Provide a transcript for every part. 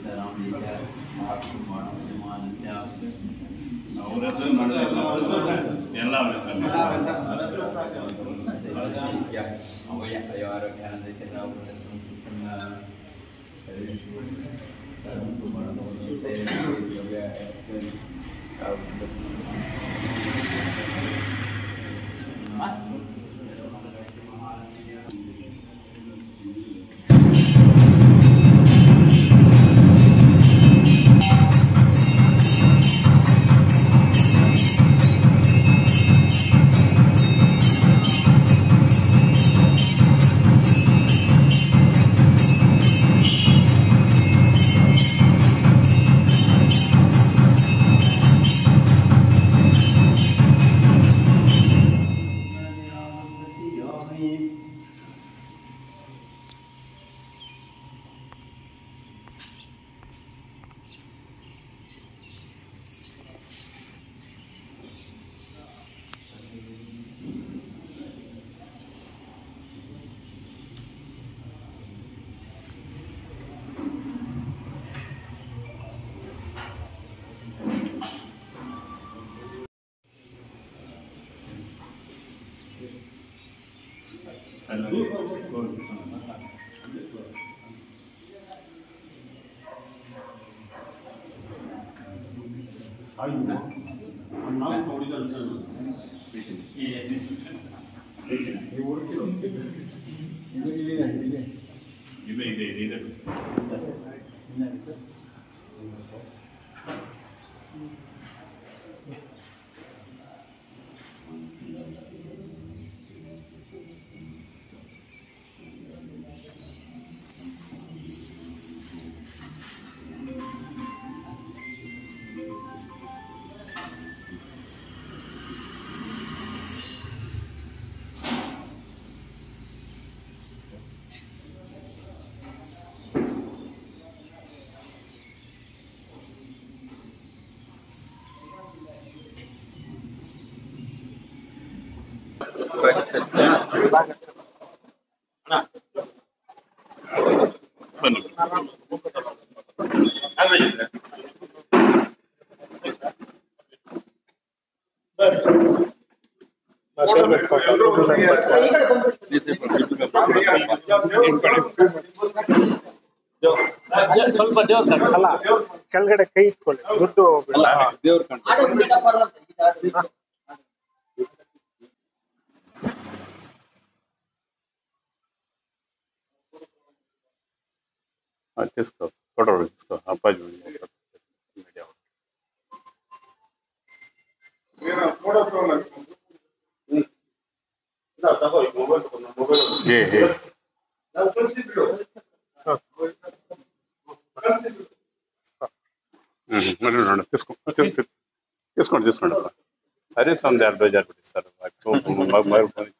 ರಾಮಲಿಂಗ ಮಹಾತ್ಮ ಯಮಾನಂದ ಅವ್ರ ಹೆಸರು ಮಾಡಿದ್ರೆ ಎಲ್ಲ ಅವ್ರ ಹೆಸರು ಅವಯ ಆರೋಗ್ಯಾನಂದ ಚಂದ್ರ ಇದೆ ಇದೆ ಇದೆ ಇದೆ ಬನ್ನಿ ಸ್ವಲ್ಪ ದೇವ್ರ ಅಲ್ಲ ಕೆಳಗಡೆ ಕೈ ಇಟ್ಕೊಳ್ಳಿ ದುಡ್ಡು ದೇವ್ರ ಕಂಡು हाँ, किसको फोटो किसको अप्पाजी मीडिया ये ये ಹ್ಮ್ ನೋಡಿ ನೋಡಿ తీసుకో తీసుకోండి తీసుకోండి అరే స్వామి యాభై హజార్ పెట్టిస్తారు మొబైల్ ఫోన్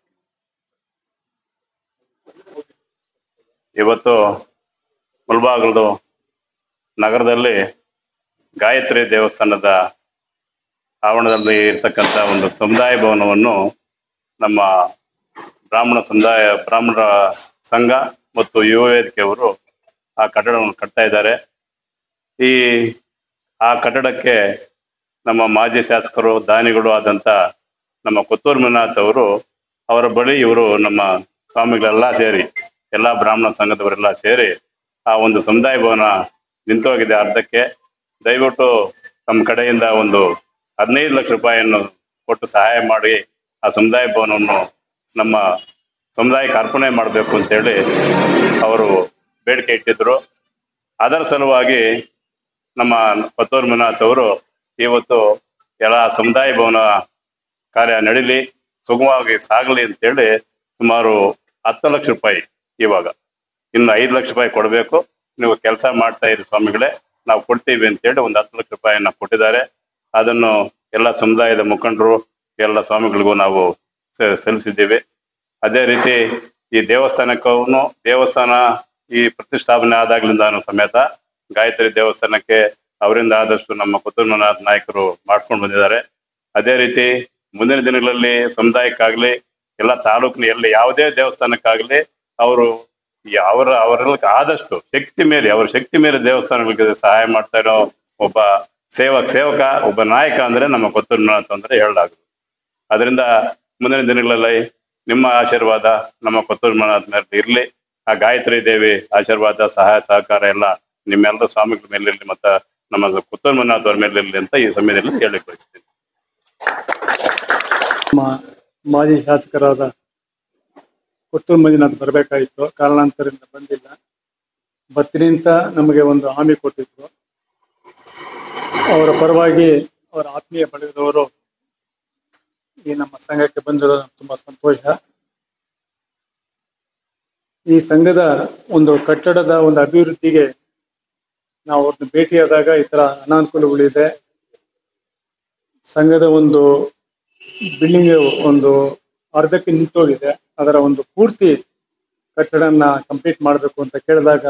ಇವತ್ತು ಮುಲ್ಬಾಗಿಲು ನಗರದಲ್ಲಿ ಗಾಯತ್ರಿ ದೇವಸ್ಥಾನದ ಆವರಣದಲ್ಲಿ ಇರ್ತಕ್ಕಂಥ ಒಂದು ಸಮುದಾಯ ಭವನವನ್ನು ನಮ್ಮ ಬ್ರಾಹ್ಮಣ ಸಮುದಾಯ ಬ್ರಾಹ್ಮಣರ ಸಂಘ ಮತ್ತು ಯುವ ವೇದಿಕೆಯವರು ಆ ಕಟ್ಟಡವನ್ನು ಕಟ್ತಾ ಇದ್ದಾರೆ ಈ ಆ ಕಟ್ಟಡಕ್ಕೆ ನಮ್ಮ ಮಾಜಿ ಶಾಸಕರು ದಾನಿಗಳು ಆದಂತ ನಮ್ಮ ಕೊತ್ತೂರು ಮಂಜುನಾಥ್ ಅವರು ಅವರ ಬಳಿ ಇವರು ನಮ್ಮ ಸ್ವಾಮಿಗಳೆಲ್ಲ ಸೇರಿ ಎಲ್ಲಾ ಬ್ರಾಹ್ಮಣ ಸಂಘದವರೆಲ್ಲ ಸೇರಿ ಆ ಒಂದು ಸಮುದಾಯ ಭವನ ನಿಂತೋಗಿದೆ ಅರ್ಧಕ್ಕೆ ದಯವಿಟ್ಟು ನಮ್ಮ ಕಡೆಯಿಂದ ಒಂದು ಹದಿನೈದು ಲಕ್ಷ ರೂಪಾಯಿಯನ್ನು ಕೊಟ್ಟು ಸಹಾಯ ಮಾಡಿ ಆ ಸಮುದಾಯ ಭವನವನ್ನು ನಮ್ಮ ಸಮುದಾಯಕ್ಕೆ ಅರ್ಪಣೆ ಮಾಡಬೇಕು ಅಂತೇಳಿ ಅವರು ಬೇಡಿಕೆ ಇಟ್ಟಿದ್ರು ಅದರ ಸಲುವಾಗಿ ನಮ್ಮ ಪತ್ತೂರ್ ಮಂಜುನಾಥ್ ಅವರು ಇವತ್ತು ಎಲ್ಲ ಸಮುದಾಯ ಭವನ ಕಾರ್ಯ ನಡೀಲಿ ಸುಗಮವಾಗಿ ಸಾಗಲಿ ಅಂತೇಳಿ ಸುಮಾರು ಹತ್ತು ಲಕ್ಷ ರೂಪಾಯಿ ಇವಾಗ ಇನ್ನು ಐದು ಲಕ್ಷ ರೂಪಾಯಿ ಕೊಡಬೇಕು ನೀವು ಕೆಲಸ ಮಾಡ್ತಾ ಇರಿ ಸ್ವಾಮಿಗಳೇ ನಾವು ಕೊಡ್ತೀವಿ ಅಂತೇಳಿ ಒಂದು ಹತ್ತು ಲಕ್ಷ ರೂಪಾಯಿಯನ್ನ ಕೊಟ್ಟಿದ್ದಾರೆ ಅದನ್ನು ಎಲ್ಲ ಸಮುದಾಯದ ಮುಖಂಡರು ಎಲ್ಲ ಸ್ವಾಮಿಗಳಿಗೂ ನಾವು ಸ- ಸಲ್ಲಿಸಿದ್ದೀವಿ ಅದೇ ರೀತಿ ಈ ದೇವಸ್ಥಾನಕ್ಕೂ ದೇವಸ್ಥಾನ ಈ ಪ್ರತಿಷ್ಠಾಪನೆ ಆದಾಗ್ಲಿಂದಾನು ಸಮೇತ ಗಾಯತ್ರಿ ದೇವಸ್ಥಾನಕ್ಕೆ ಅವರಿಂದ ಆದಷ್ಟು ನಮ್ಮ ಕುತುಂಬನಾಥ್ ನಾಯಕರು ಮಾಡ್ಕೊಂಡು ಬಂದಿದ್ದಾರೆ ಅದೇ ರೀತಿ ಮುಂದಿನ ದಿನಗಳಲ್ಲಿ ಸಮುದಾಯಕ್ಕಾಗ್ಲಿ ಎಲ್ಲ ತಾಲೂಕಿನ ಎಲ್ಲಿ ಯಾವುದೇ ದೇವಸ್ಥಾನಕ್ಕಾಗ್ಲಿ ಅವರು ಈ ಅವರ ಅವರೆಲ್ಲ ಆದಷ್ಟು ಶಕ್ತಿ ಮೇಲೆ ಅವರ ಶಕ್ತಿ ಮೇಲೆ ದೇವಸ್ಥಾನಗಳಿಗೆ ಸಹಾಯ ಮಾಡ್ತಾ ಇರೋ ಒಬ್ಬ ಸೇವಕ ಸೇವಕ ಒಬ್ಬ ನಾಯಕ ಅಂದ್ರೆ ನಮ್ಮ ಕೊತ್ತೂರು ಮಂಜುನಾಥ್ ಅಂದ್ರೆ ಹೇಳಲಾಗುದು ಅದರಿಂದ ಮುಂದಿನ ದಿನಗಳಲ್ಲಿ ನಿಮ್ಮ ಆಶೀರ್ವಾದ ನಮ್ಮ ಕೊತ್ತೂರು ಮಂಜುನಾಥ್ ಮೇಲೆ ಇರ್ಲಿ ಆ ಗಾಯತ್ರಿ ದೇವಿ ಆಶೀರ್ವಾದ ಸಹಾಯ ಸಹಕಾರ ಎಲ್ಲ ನಿಮ್ಮೆಲ್ಲರ ಸ್ವಾಮಿಗಳ ಮೇಲೆ ಇರ್ಲಿ ಮತ್ತ ನಮ್ಮ ಕೊತ್ತೂರು ಮಂಜುನಾಥ್ ಅವ್ರ ಮೇಲೆ ಇರ್ಲಿ ಅಂತ ಈ ಸಮಯದಲ್ಲಿ ಹೇಳಲಿಕ್ಕೆ ಬಯಸ್ತೀನಿ ನಮ್ಮ ಮಾಜಿ ಶಾಸಕರಾದ ಕೊತ್ತೂರು ಮಂಜುನಾಥ್ ಬರಬೇಕಾಗಿತ್ತು ಕಾರಣಾಂತರದಿಂದ ಬಂದಿಲ್ಲ ಬರ್ತೀನಿ ಅಂತ ನಮಗೆ ಒಂದು ಹಾಮಿ ಕೊಟ್ಟಿದ್ರು ಅವರ ಪರವಾಗಿ ಅವರ ಆತ್ಮೀಯ ಬಳಗದವರು ಈ ನಮ್ಮ ಸಂಘಕ್ಕೆ ಬಂದಿರೋದು ತುಂಬಾ ಸಂತೋಷ ಈ ಸಂಘದ ಒಂದು ಕಟ್ಟಡದ ಒಂದು ಅಭಿವೃದ್ಧಿಗೆ ನಾವು ಅವ್ರನ್ನ ಭೇಟಿಯಾದಾಗ ಈ ತರ ಅನಾನುಕೂಲಗಳಿದೆ ಸಂಘದ ಒಂದು ಬಿಲ್ಡಿಂಗ್ ಒಂದು ಅರ್ಧಕ್ಕೆ ನಿಂತೋಗಿದೆ ಅದರ ಒಂದು ಪೂರ್ತಿ ಕಟ್ಟಡನ ಕಂಪ್ಲೀಟ್ ಮಾಡಬೇಕು ಅಂತ ಕೇಳಿದಾಗ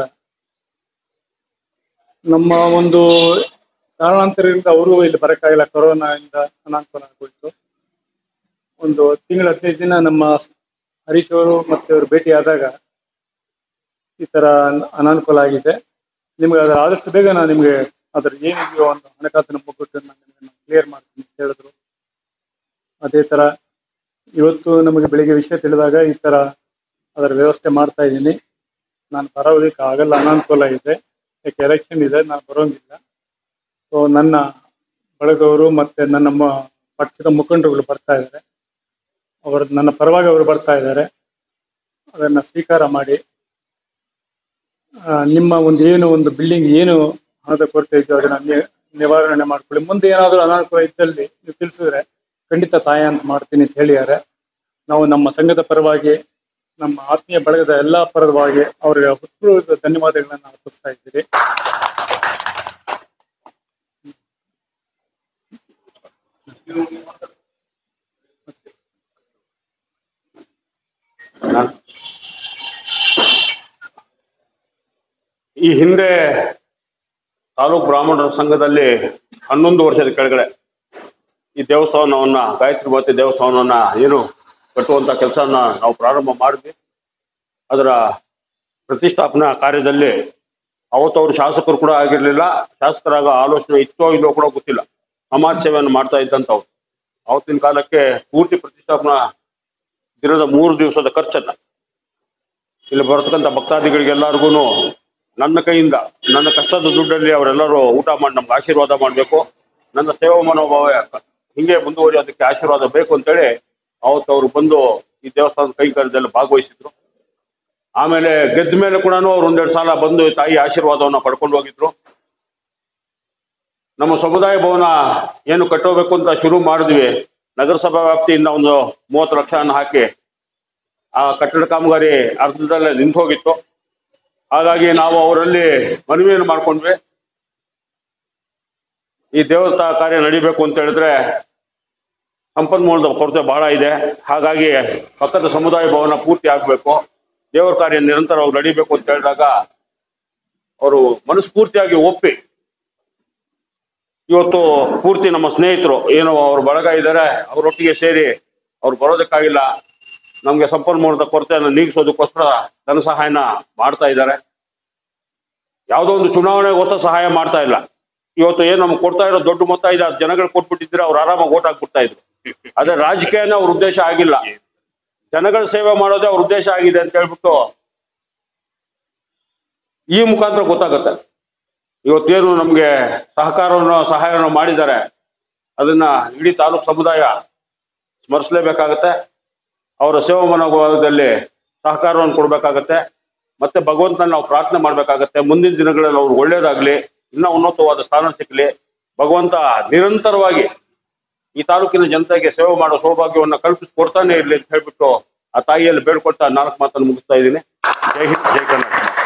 ನಮ್ಮ ಒಂದು ಕಾರಣಾಂತರದಿಂದ ಅವರು ಇಲ್ಲಿ ಬರಕ್ಕಾಗಿಲ್ಲ ಕೊರೋನಾ ಇಂದ ಅನಾನುಕೂಲ ಆಗೋಯ್ತು ಒಂದು ತಿಂಗಳ ಹದಿನೈದು ದಿನ ನಮ್ಮ ಹರೀಶ್ ಅವರು ಮತ್ತೆ ಅವರು ಭೇಟಿ ಆದಾಗ ಈ ತರ ಅನಾನುಕೂಲ ಆಗಿದೆ ನಿಮ್ಗೆ ಅದರ ಆದಷ್ಟು ಬೇಗ ನಾನು ನಿಮ್ಗೆ ಅದ್ರ ಏನಿದೆಯೋ ಒಂದು ಹಣಕಾಸಿನ ಮುಗ್ಗಟ್ಟನ್ನು ಕ್ಲಿಯರ್ ಮಾಡ್ತೀನಿ ಅಂತ ಹೇಳಿದ್ರು ಅದೇ ತರ ಇವತ್ತು ನಮಗೆ ಬೆಳಿಗ್ಗೆ ವಿಷಯ ತಿಳಿದಾಗ ಈ ತರ ಅದರ ವ್ಯವಸ್ಥೆ ಮಾಡ್ತಾ ಇದ್ದೀನಿ ನಾನು ಬರೋದಕ್ಕೆ ಆಗಲ್ಲ ಅನಾನುಕೂಲ ಇದೆ ಯಾಕೆ ಎಲೆಕ್ಷನ್ ಇದೆ ನಾನು ಬರೋಂಗಿಲ್ಲ ಸೊ ನನ್ನ ಬಳಗವರು ಮತ್ತೆ ನನ್ನ ಮ- ಪಕ್ಷದ ಮುಖಂಡರುಗಳು ಬರ್ತಾ ಇದ್ದಾರೆ ಅವರು ನನ್ನ ಪರವಾಗಿ ಅವರು ಬರ್ತಾ ಇದ್ದಾರೆ ಅದನ್ನ ಸ್ವೀಕಾರ ಮಾಡಿ ಆ, ನಿಮ್ಮ ಒಂದು ಏನು ಒಂದು ಬಿಲ್ಡಿಂಗ್ ಏನು ಹಣದ ಕೊರತೆ ಇದೆಯೋ ಅದನ್ನ ನಿ- ನಿವಾರಣೆ ಮಾಡ್ಕೊಳ್ಳಿ ಮುಂದೆ ಏನಾದರೂ ಅನಾನುಕೂಲ ಇದ್ದಲ್ಲಿ ನೀವು ತಿಳಿಸಿದ್ರೆ ಖಂಡಿತ ಸಹಾಯ ಅಂತ ಮಾಡ್ತೀನಿ ಅಂತ ಹೇಳಿದ್ದಾರೆ ನಾವು ನಮ್ಮ ಸಂಘದ ಪರವಾಗಿ ನಮ್ಮ ಆತ್ಮೀಯ ಬಳಗದ ಎಲ್ಲಾ ಪರವಾಗಿ ಅವರಿಗೆ ಹೃತ್ಪೂರ್ವಕ ಧನ್ಯವಾದಗಳನ್ನ ಅರ್ಪಿಸ್ತಾ ಇದ್ದೀರಿ ಈ ಹಿಂದೆ ತಾಲೂಕು ಬ್ರಾಹ್ಮಣರ ಸಂಘದಲ್ಲಿ ಹನ್ನೊಂದು ವರ್ಷದ ಕೆಳಗಡೆ ಈ ದೇವಸ್ಥಾನವನ್ನ ಗಾಯತ್ರಿ ಮಾತೆ ದೇವಸ್ಥಾನವನ್ನ ಏನು ಕಟ್ಟುವಂತ ಕೆಲಸನ ನಾವು ಪ್ರಾರಂಭ ಮಾಡಿದ್ವಿ ಅದರ ಪ್ರತಿಷ್ಠಾಪನಾ ಕಾರ್ಯದಲ್ಲಿ ಅವತ್ತು ಅವರು ಶಾಸಕರು ಕೂಡ ಆಗಿರ್ಲಿಲ್ಲ ಶಾಸಕರಾಗ ಆಲೋಚನೆ ಇತ್ತೋ ಇಲ್ಲೋ ಕೂಡ ಗೊತ್ತಿಲ್ಲ ಸಮಾಜ ಸೇವೆಯನ್ನು ಮಾಡ್ತಾ ಇದ್ದಂಥವ್ರು ಅವತ್ತಿನ ಕಾಲಕ್ಕೆ ಪೂರ್ತಿ ಪ್ರತಿಷ್ಠಾಪನಾ ದಿನದ ಮೂರು ದಿವಸದ ಖರ್ಚನ್ನ ಇಲ್ಲಿ ಬರತಕ್ಕಂಥ ಭಕ್ತಾದಿಗಳಿಗೆಲ್ಲರಿಗೂ ನನ್ನ ಕೈಯಿಂದ ನನ್ನ ಕಷ್ಟದ ದುಡ್ಡಲ್ಲಿ ಅವರೆಲ್ಲರೂ ಊಟ ಮಾಡಿ ನಮ್ಗೆ ಆಶೀರ್ವಾದ ಮಾಡಬೇಕು ನನ್ನ ಸೇವಾ ಮನೋಭಾವ ಹಿಂಗೆ ಮುಂದುವರಿಯೋದಕ್ಕೆ ಆಶೀರ್ವಾದ ಬೇಕು ಅಂತೇಳಿ ಅವತ್ತು ಅವರು ಬಂದು ಈ ದೇವಸ್ಥಾನದ ಕೈಂಕರ್ಯದಲ್ಲಿ ಭಾಗವಹಿಸಿದ್ರು ಆಮೇಲೆ ಗೆದ್ದ ಮೇಲೆ ಕೂಡ ಅವ್ರು ಒಂದೆರಡು ಸಲ ಬಂದು ತಾಯಿ ಆಶೀರ್ವಾದವನ್ನ ಪಡ್ಕೊಂಡು ಹೋಗಿದ್ರು ನಮ್ಮ ಸಮುದಾಯ ಭವನ ಏನು ಕಟ್ಟೋಬೇಕು ಅಂತ ಶುರು ಮಾಡಿದ್ವಿ ನಗರಸಭಾ ವ್ಯಾಪ್ತಿಯಿಂದ ಒಂದು ಮೂವತ್ತು ಲಕ್ಷವನ್ನು ಹಾಕಿ ಆ ಕಟ್ಟಡ ಕಾಮಗಾರಿ ಅರ್ಧದಲ್ಲೇ ನಿಂತು ಹೋಗಿತ್ತು ಹಾಗಾಗಿ ನಾವು ಅವರಲ್ಲಿ ಮನವಿಯನ್ನು ಮಾಡ್ಕೊಂಡ್ವಿ ಈ ದೇವತಾ ಕಾರ್ಯ ನಡಿಬೇಕು ಅಂತ ಹೇಳಿದ್ರೆ ಸಂಪನ್ಮೂಲದ ಕೊರತೆ ಬಹಳ ಇದೆ ಹಾಗಾಗಿ ಪಕ್ಕದ ಸಮುದಾಯ ಭವನ ಪೂರ್ತಿ ಆಗ್ಬೇಕು ದೇವರ ಕಾರ್ಯ ನಿರಂತರವಾಗಿ ನಡಿಬೇಕು ಅಂತ ಹೇಳಿದಾಗ ಅವರು ಮನಸ್ಫೂರ್ತಿಯಾಗಿ ಒಪ್ಪಿ ಇವತ್ತು ಪೂರ್ತಿ ನಮ್ಮ ಸ್ನೇಹಿತರು ಏನು ಅವ್ರ ಬಳಗ ಇದ್ದಾರೆ ಅವರೊಟ್ಟಿಗೆ ಸೇರಿ ಅವ್ರು ಬರೋದಕ್ಕಾಗಿಲ್ಲ ನಮ್ಗೆ ಸಂಪನ್ಮೂಲದ ಕೊರತೆಯನ್ನು ನೀಗಿಸೋದಕ್ಕೋಸ್ಕರ ಧನ ಸಹಾಯನ ಮಾಡ್ತಾ ಇದ್ದಾರೆ ಯಾವುದೋ ಒಂದು ಚುನಾವಣೆಗೋಸ್ಕರ ಸಹಾಯ ಮಾಡ್ತಾ ಇಲ್ಲ ಇವತ್ತು ಏನು ನಮ್ಗೆ ಕೊಡ್ತಾ ಇರೋ ದೊಡ್ಡ ಮೊತ್ತ ಇದೆ ಅದು ಜನಗಳು ಕೊಟ್ಬಿಟ್ಟಿದ್ರೆ ಅವ್ರು ಆರಾಮಾಗಿ ಓಟ್ ಹಾಕ್ಬಿಡ್ತಾ ಇದ್ರು ಅದೇ ರಾಜಕೀಯನೇ ಅವ್ರ ಉದ್ದೇಶ ಆಗಿಲ್ಲ ಜನಗಳ ಸೇವೆ ಮಾಡೋದೇ ಅವ್ರ ಉದ್ದೇಶ ಆಗಿದೆ ಅಂತ ಹೇಳ್ಬಿಟ್ಟು ಈ ಮುಖಾಂತರ ಗೊತ್ತಾಗುತ್ತೆ ಇವತ್ತೇನು ನಮ್ಗೆ ಸಹಕಾರವನ್ನು ಸಹಾಯವನ್ನು ಮಾಡಿದ್ದಾರೆ ಅದನ್ನ ಇಡೀ ತಾಲೂಕು ಸಮುದಾಯ ಸ್ಮರಿಸಲೇಬೇಕಾಗತ್ತೆ ಅವರ ಸೇವಾ ಮನೋಭಾವದಲ್ಲಿ ಸಹಕಾರವನ್ನು ಕೊಡ್ಬೇಕಾಗತ್ತೆ ಮತ್ತೆ ಭಗವಂತನ ನಾವು ಪ್ರಾರ್ಥನೆ ಮಾಡ್ಬೇಕಾಗತ್ತೆ ಮುಂದಿನ ದಿನಗಳಲ್ಲಿ ಅವ್ರಿಗೆ ಒಳ್ಳೇದಾಗ್ಲಿ ಇನ್ನೂ ಉನ್ನತವಾದ ಸ್ಥಾನ ಸಿಗ್ಲಿ ಭಗವಂತ ನಿರಂತರವಾಗಿ ಈ ತಾಲೂಕಿನ ಜನತೆಗೆ ಸೇವೆ ಮಾಡೋ ಸೌಭಾಗ್ಯವನ್ನ ಕಲ್ಪಿಸಿಕೊಡ್ತಾನೆ ಇರ್ಲಿ ಅಂತ ಹೇಳ್ಬಿಟ್ಟು ಆ ತಾಯಿಯಲ್ಲಿ ಬೇಡ್ಕೊಳ್ತಾ ನಾಲ್ಕು ಮಾತನ್ನು ಮುಗಿಸ್ತಾ ಇದ್ದೀನಿ ಜೈ ಹಿಂದ್ ಜೈ ಕರ್ನಾಟಕ